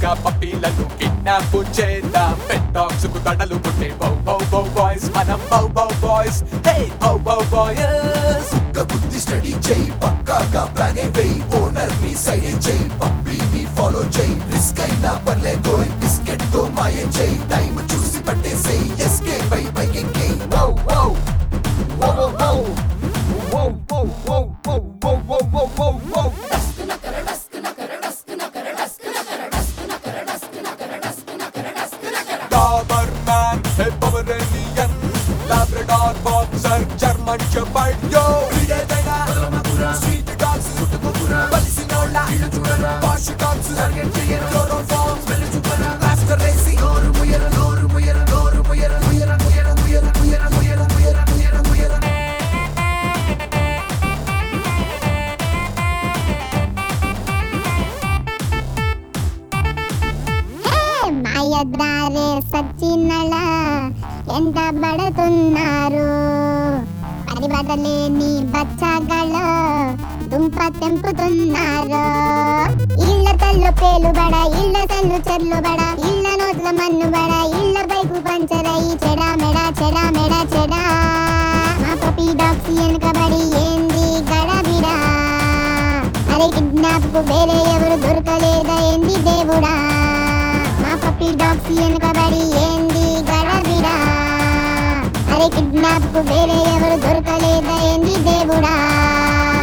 గా పప్పీలను కిడ్నాప్ చేద్దాం పెట్ డాగ్స్ కు తడలు పుట్టే బౌ బౌ బౌ బాయ్స్ మనం బౌ బౌ బాయ్స్ హే బౌ బౌ బాయ్స్ ఒక్క బుద్ధి స్టడీ చేయి పక్కాగా ప్లాన్ వేయి ఓనర్ ని సైడ్ చేయి పప్పీని ఫాలో చేయి రిస్క్ అయినా పర్లేదు బిస్కెట్ తో మాయం చేయి టైం చూసి పట్టేసేయి ఎస్కే పై పైకి wow wow wow wow wow wow wow wow wow wow wow wow wow doberman hey pomeranian labrador boxer German shepherd yo వీడేదైనా స్వీట్ డాగ్స్ బలిసినోళ్ళ wash dogs chloroform smell చూపరా మాస్టర్ రేసి నోరు ముయర నోరు ముయర నోరు ముయర ముయర ముయర ముయర ముయర ముయర ముయర ముయర ముయర హే మాయద్రారే సచ్చినళ ఎంత బడుతున్నారు పరిబడలేని బచ్చగల దుంప తెంపుతున్నారు ఇళ్ళ తల్లు పేలుబడ ఇళ్ళ తల్లు చెర్లుబడ ఇళ్ళ నోట్ల మన్నుబడ ఇళ్ళ బైకు పంచరయి చెడా మెడ చెడా మెడ చెడా మా పపి డాక్స్ వెనుకబడి ఏంది గడబిడా అరే కిడ్నాప్ కు వేరే ఎవరు దొరకలేదా ఏంది దేవుడా మా పప్పి డాగ్స్ వెనుకబడి ఏంది గడబిడా అరే కిడ్నాప్ కు వేరే ఎవరు దొరకలేదా ఏంది దేవుడా